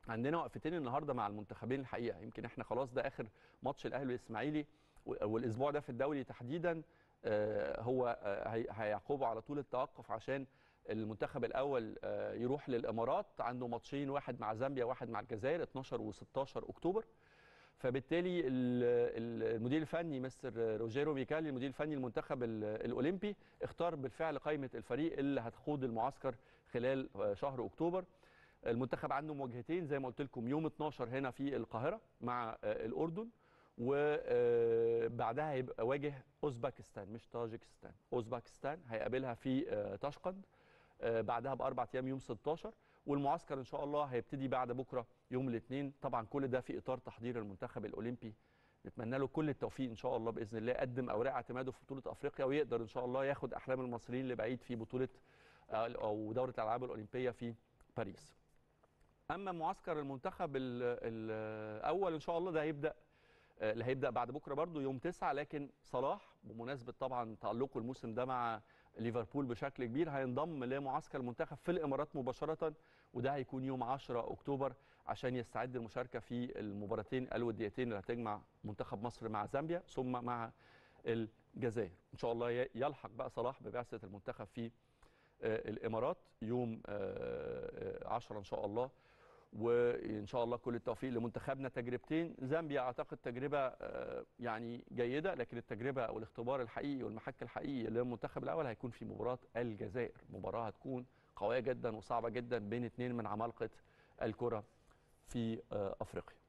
عندنا وقفتين النهارده مع المنتخبين الحقيقه يمكن احنا خلاص ده اخر ماتش الاهلي والاسماعيلي والاسبوع ده في الدوري تحديدا هو هيعقبه على طول التوقف عشان المنتخب الاول يروح للامارات عنده ماتشين واحد مع زامبيا واحد مع الجزائر 12 و16 اكتوبر فبالتالي المدير الفني مستر روجيرو ميكالي المدير الفني المنتخب الاولمبي اختار بالفعل قائمه الفريق اللي هتخوض المعسكر خلال شهر اكتوبر المنتخب عنده مواجهتين زي ما قلت لكم يوم 12 هنا في القاهره مع الاردن وبعدها هيبقى واجه اوزباكستان مش طاجكستان اوزباكستان هيقابلها في تاشقند بعدها باربع ايام يوم 16 والمعسكر ان شاء الله هيبتدي بعد بكره يوم الاثنين طبعا كل ده في اطار تحضير المنتخب الاولمبي نتمنى له كل التوفيق ان شاء الله باذن الله يقدم اوراق اعتماده في بطوله افريقيا ويقدر ان شاء الله ياخد احلام المصريين لبعيد في بطوله او دوره الالعاب الاولمبيه في باريس اما معسكر المنتخب الاول ان شاء الله ده هيبدا اللي هيبدا بعد بكره برضو يوم 9 لكن صلاح بمناسبه طبعا تالقه الموسم ده مع ليفربول بشكل كبير هينضم لمعسكر المنتخب في الامارات مباشره وده هيكون يوم 10 اكتوبر عشان يستعد للمشاركه في المباراتين الوديتين اللي هتجمع منتخب مصر مع زامبيا ثم مع الجزائر ان شاء الله يلحق بقى صلاح ببعثه المنتخب في الامارات يوم 10 ان شاء الله وان شاء الله كل التوفيق لمنتخبنا تجربتين زامبيا اعتقد تجربه يعني جيده لكن التجربه او الاختبار الحقيقي والمحك الحقيقي للمنتخب الاول هيكون في مباراه الجزائر مباراه هتكون قويه جدا وصعبه جدا بين اثنين من عمالقه الكره في افريقيا